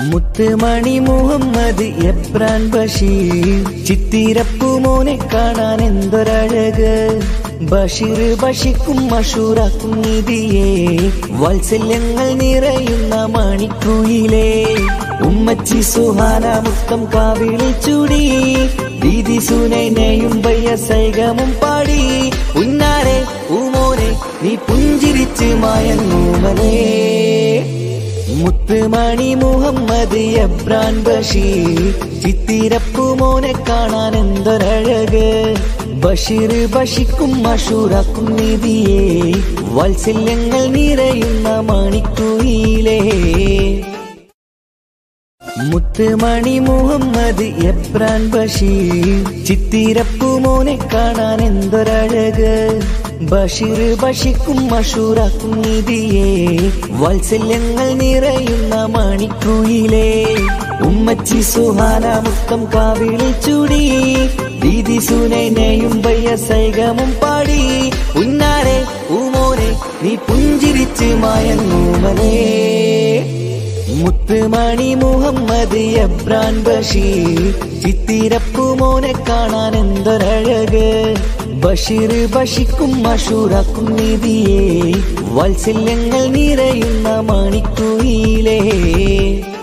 മുത്തുമണി മുഹമ്മദ് എബ്രാൻ ബഷീർ ചിത്തിരപ്പുമോനെ കാണാൻ എന്തൊരഴക് ബഷീർ ബഷിക്കും മഷൂറാക്കും നിധിയെ വാത്സല്യങ്ങൾ നിറയുന്ന മണിക്കുയിലേ ഉമ്മച്ചി സുഹാന മുത്തം കാവിളി ചൂടി ദീദി സുനൈനയും വയ്യ സൈകമും പാടി ഉന്നാരെ ഊമോനെ നീ പുഞ്ചിരിച്ച് മായങ്ങൂമനേ മുത്തുമണി മുഹമ്മദ് എബ്രാൻ ബഷീർ ചിത്തിരപ്പുമോനെ കാണാൻ എന്തൊരഴക് ബഷീർ ബഷിക്കും മഷൂറാക്കും നിധിയെ വാത്സല്യങ്ങൾ നിറയുന്ന മണിക്കുയിലേ മുത്തുമണി മുഹമ്മദ് എബ്രാൻ ബഷീർ ചിത്തിരപ്പുമോനെ കാണാൻ എന്തൊരഴക് ബഷീർ ബഷിക്കും മഷൂറാക്കും നിധിയെ വാത്സല്യങ്ങൾ നിറയുന്ന മണിക്കുയിലേ ഉമ്മച്ചി സുഹാന മുത്തം കാവിളി ചൂടി ദീദി സുനൈനയും വയ്യ സൈകമും പാടി ഉന്നാരെ ഊമോനെ നീ പുഞ്ചിരിച്ച് മായങ്ങൂമനേ മുത്തുമണി മുഹമ്മദ് എബ്രാൻ ബഷീർ ചിത്തിരപ്പുമോനെ കാണാൻ എന്തൊരഴക് ബഷീർ ബഷിക്കും മഷൂറാക്കും നിധിയെ വാത്സല്യങ്ങൾ നിറയുന്ന മണിക്കുയിലേ